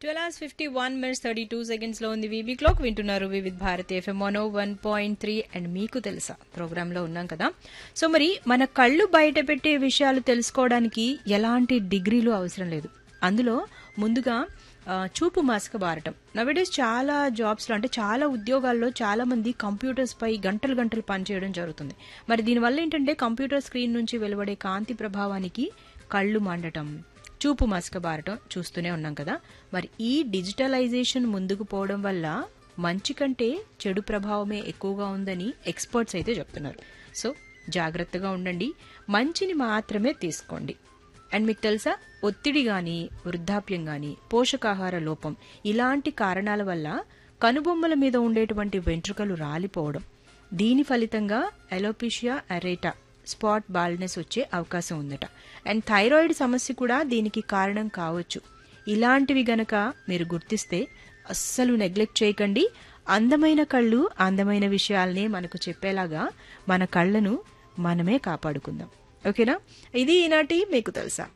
twelve hours fifty one minutes thirty two seconds లో ఉంది VB clock వింటున్నారు Vividh Bharati FM one one point three and మీకు తెలుసా programme లో ఉన్నాం కదా సో మరి మన కళ్ళు బయట పెట్టే విషయాలు తెలుసుకోవడానికి ఎలాంటి డిగ్రీలు అవసరం లేదు అందులో ముందుగా ఆ, చూపు మాస్క్ బారటం నవడేస్ చాలా జాబ్స్ లో అంటే చాలా ఉద్యోగాల్లో చాలా మంది కంప్యూటర్స్ పై గంటలు గంటలు పనిచేయడం జరుగుతుంది మరి దీనివల్ల ఏంటంటే కంప్యూటర్ స్క్రీన్ నుంచి వెలువడే కాంతి ప్రభావానికి కళ్ళు మండటం చూపు మసక బారటం చూస్తూనే ఉన్నాం కదా మరి ఈ డిజిటలైజేషన్ ముందుకు పోవడం వల్ల మంచి కంటే చెడు ప్రభావమే ఎక్కువగా ఉందని ఎక్స్పర్ట్స్ అయితే చెప్తున్నారు సో జాగ్రత్తగా ఉండండి మంచిని మాత్రమే తీసుకోండి అండ్ మీకు తెలుసా ఒత్తిడి గాని వృద్ధాప్యం గాని పోషకాహార లోపం ఇలాంటి కారణాల వల్ల కనుబొమ్మల మీద ఉండేటువంటి వెంట్రుకలు రాలిపోవడం దీని ఫలితంగా ఎలోపిషియా అరేటా స్పాట్ బాల్నెస్ వచ్చే అవకాశం ఉందట అండ్ థైరాయిడ్ సమస్య కూడా దీనికి కారణం కావచ్చు ఇలాంటివి గనక మీరు గుర్తిస్తే అస్సలు నెగ్లెక్ట్ చేయకండి అందమైన కళ్ళు అందమైన విషయాల్ని మనకు చెప్పేలాగా మన కళ్ళను మనమే కాపాడుకుందాం ఓకేనా ఇది ఈనాటి మీకు తెలుసా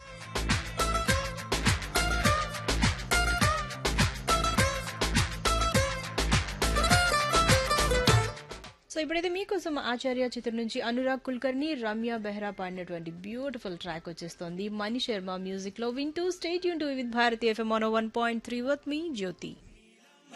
సో ఇప్పుడైతే మీకోసం ఆచార్య చిత్రం నుంచి అనురాగ్ కుల్కర్ని రమ్య బెహ్రా పాడినటువంటి బ్యూటిఫుల్ ట్రాక్ వచ్చేస్తోంది మణి శర్మ మ్యూజిక్ లో వింటూ స్టేట్ యూన్ to Vividh Bharati FM one point three with me Jyothi